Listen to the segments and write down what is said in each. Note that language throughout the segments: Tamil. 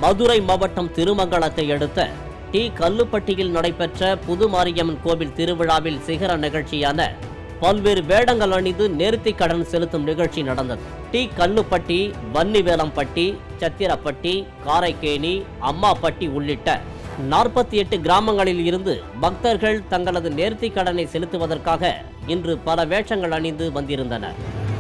மதுரை மாவட்டம் திருமங்கலத்தை அடுத்த டி கல்லுப்பட்டியில் நடைபெற்ற புது மாரியம்மன் கோவில் திருவிழாவில் சிகர நிகழ்ச்சியான பல்வேறு வேடங்கள் அணிந்து நேர்த்திக் கடன் செலுத்தும் நிகழ்ச்சி நடந்தது டி கல்லுப்பட்டி வன்னிவேலம்பட்டி சத்திரப்பட்டி காரைக்கேணி அம்மாப்பட்டி உள்ளிட்ட நாற்பத்தி எட்டு கிராமங்களில் இருந்து பக்தர்கள் தங்களது நேர்த்திக் கடனை செலுத்துவதற்காக இன்று பல வேஷங்கள் அணிந்து வந்திருந்தனர்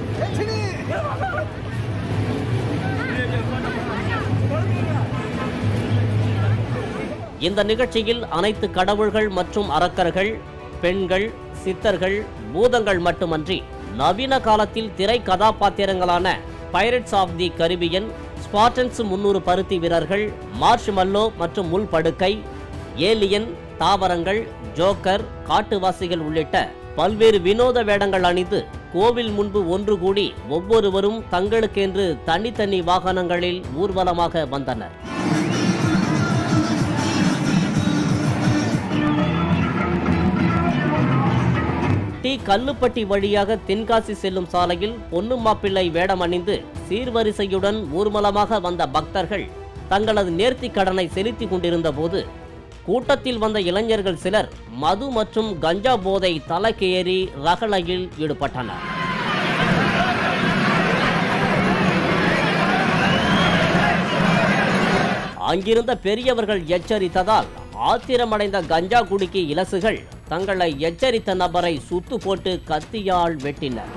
இந்த நிகழ்ச்சியில் அனைத்து கடவுள்கள் மற்றும் அரக்கர்கள் பெண்கள் சித்தர்கள் பூதங்கள் மட்டுமன்றி நவீன காலத்தில் திரை கதாபாத்திரங்களான pirates of the Caribbean Spartans முன்னூறு பருத்தி வீரர்கள் மார்ஷ் மல்லோ மற்றும் முள் படுக்கை ஏலியன் தாவரங்கள் ஜோக்கர் காட்டுவாசிகள் உள்ளிட்ட பல்வேறு வினோத வேடங்கள் அணிந்து கோவில் முன்பு ஒன்று கூடி ஒவ்வொருவரும் தங்களுக்கென்று தனித்தனி வாகனங்களில் ஊர்வலமாக வந்தனர் டி கல்லுப்பட்டி வழியாக தென்காசி செல்லும் சாலையில் பொன்னு மாப்பிள்ளை வேடம் அணிந்து சீர்வரிசையுடன் ஊர்வலமாக வந்த பக்தர்கள் தங்களது நேர்த்திக் கடனை செலுத்திக் கொண்டிருந்த போது கூட்டத்தில் வந்த இளைஞர்கள் சிலர் மது மற்றும் கஞ்சா போதை தலைக்கேறி ரகளையில் ஈடுபட்டனர் அங்கிருந்த பெரியவர்கள் எச்சரித்ததால் ஆத்திரமடைந்த கஞ்சா குடிக்கு இலசுகள் தங்களை எச்சரித்த நபரை சுத்து போட்டு கத்தியால் வெட்டினர்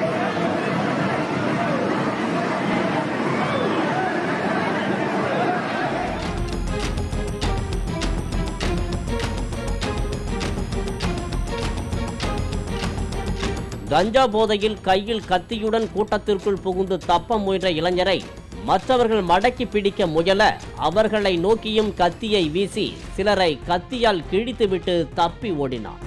கஞ்சா போதையில் கையில் கத்தியுடன் கூட்டத்திற்குள் புகுந்து தப்ப முயன்ற இளைஞரை மற்றவர்கள் மடக்கி பிடிக்க முயல அவர்களை நோக்கியும் கத்தியை வீசி சிலரை கத்தியால் கிழித்துவிட்டு தப்பி ஓடினார்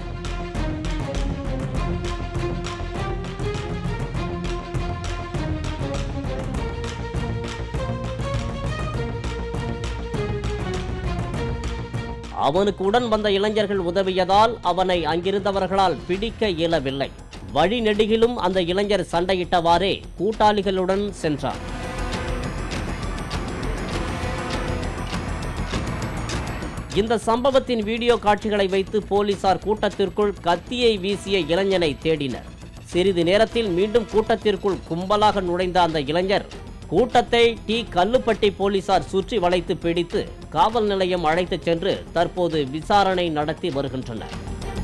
அவனுக்கு உடன் வந்த இளைஞர்கள் உதவியதால் அவனை அங்கிருந்தவர்களால் பிடிக்க இயலவில்லை வழி நெடுகிலும் அந்த இளைஞர் சண்டையிட்டவாறே கூட்டாளிகளுடன் சென்றார் இந்த சம்பவத்தின் வீடியோ காட்சிகளை வைத்து போலீசார் கூட்டத்திற்குள் கத்தியை வீசிய இளைஞனை தேடினர் சிறிது நேரத்தில் மீண்டும் கூட்டத்திற்குள் கும்பலாக நுழைந்த அந்த இளைஞர் கூட்டத்தை டி கல்லுப்பட்டி போலீசார் சுற்றி வளைத்து பிடித்து காவல் நிலையம் அழைத்துச் சென்று தற்போது விசாரணை நடத்தி வருகின்றனர்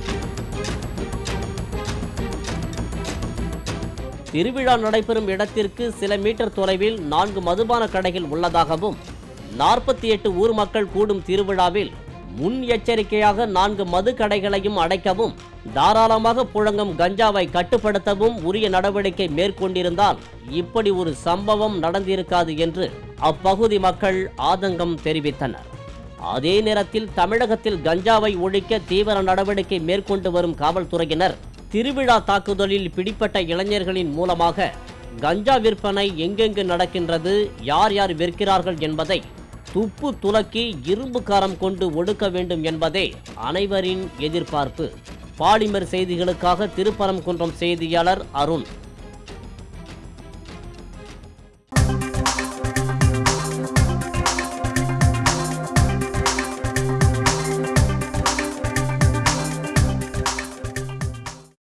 திருவிழா நடைபெறும் இடத்திற்கு சில மீட்டர் தொலைவில் நான்கு மதுபான கடைகள் உள்ளதாகவும் நாற்பத்தி எட்டு ஊர் மக்கள் கூடும் திருவிழாவில் முன் எச்சரிக்கையாக நான்கு மது கடைகளையும் அடைக்கவும் தாராளமாக புழங்கும் கஞ்சாவை கட்டுப்படுத்தவும் உரிய நடவடிக்கை மேற்கொண்டிருந்தால் இப்படி ஒரு சம்பவம் நடந்திருக்காது என்று அப்பகுதி மக்கள் ஆதங்கம் தெரிவித்தனர் அதே நேரத்தில் தமிழகத்தில் கஞ்சாவை ஒழிக்க தீவிர நடவடிக்கை மேற்கொண்டு வரும் காவல்துறையினர் திருவிழா தாக்குதலில் பிடிப்பட்ட இளைஞர்களின் மூலமாக கஞ்சா விற்பனை எங்கெங்கு நடக்கின்றது யார் யார் விற்கிறார்கள் என்பதை துப்பு துலக்கி இரும்பு காரம் கொண்டு ஒடுக்க வேண்டும் என்பதே அனைவரின் எதிர்பார்ப்பு பாலிமர் செய்திகளுக்காக திருப்பரங்குன்றம் செய்தியாளர் அருண்